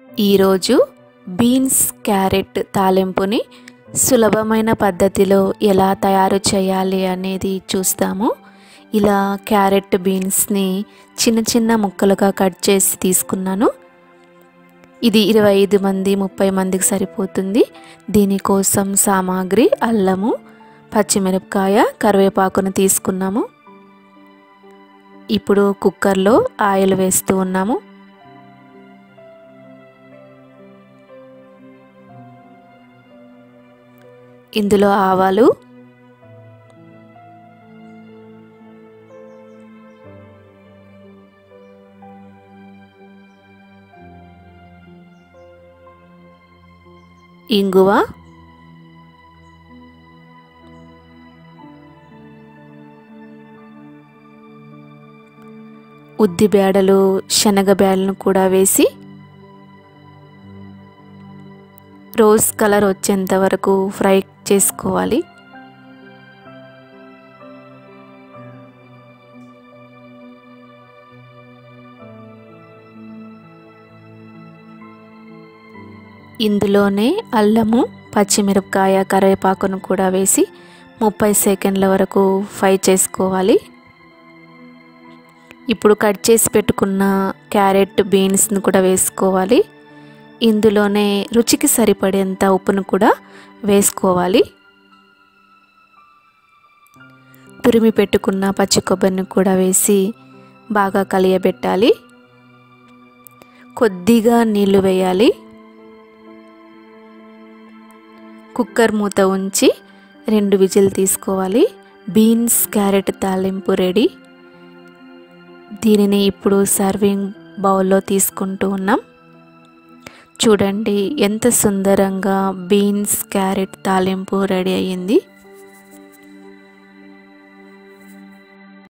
ఈరోజు beans carrot తాలింపుని సులభమైన పద్ధతిలో ఎలా తయారు చేయాలి అనేది చూస్తాము ఇలా క్యారెట్ బీన్స్ని చిన్న చిన్న ముక్కలుగా కట్ చేసి తీసుకున్నాను ఇది ఇరవై ఐదు మంది ముప్పై మందికి సరిపోతుంది దీనికోసం సామాగ్రి అల్లము పచ్చిమిరపకాయ కరివేపాకును తీసుకున్నాము ఇప్పుడు కుక్కర్లో ఆయిల్ వేస్తూ ఉన్నాము ఇందులో ఆవాలు ఇంగువ ఉద్ది బేడలు శనగ బేడలను కూడా వేసి రోజ్ కలర్ వచ్చేంత వరకు ఫ్రై చేసుకోవాలి ఇందులోనే అల్లము పచ్చిమిరపకాయ కరివేపాకును కూడా వేసి ముప్పై సెకండ్ల వరకు ఫ్రై చేసుకోవాలి ఇప్పుడు కట్ చేసి పెట్టుకున్న క్యారెట్ బీన్స్ను కూడా వేసుకోవాలి ఇందులోనే రుచికి సరిపడేంత ఉప్పును కూడా వేసుకోవాలి తురిమి పెట్టుకున్న పచ్చి కొబ్బరిని కూడా వేసి బాగా కలియబెట్టాలి కొద్దిగా నీళ్లు వేయాలి కుక్కర్ మూత ఉంచి రెండు విజిల్ తీసుకోవాలి బీన్స్ క్యారెట్ తాలింపు రెడీ దీనిని ఇప్పుడు సర్వింగ్ బౌల్లో తీసుకుంటూ ఉన్నాం చూడండి ఎంత సుందరంగా బీన్స్ క్యారెట్ తాలింపు రెడీ అయ్యింది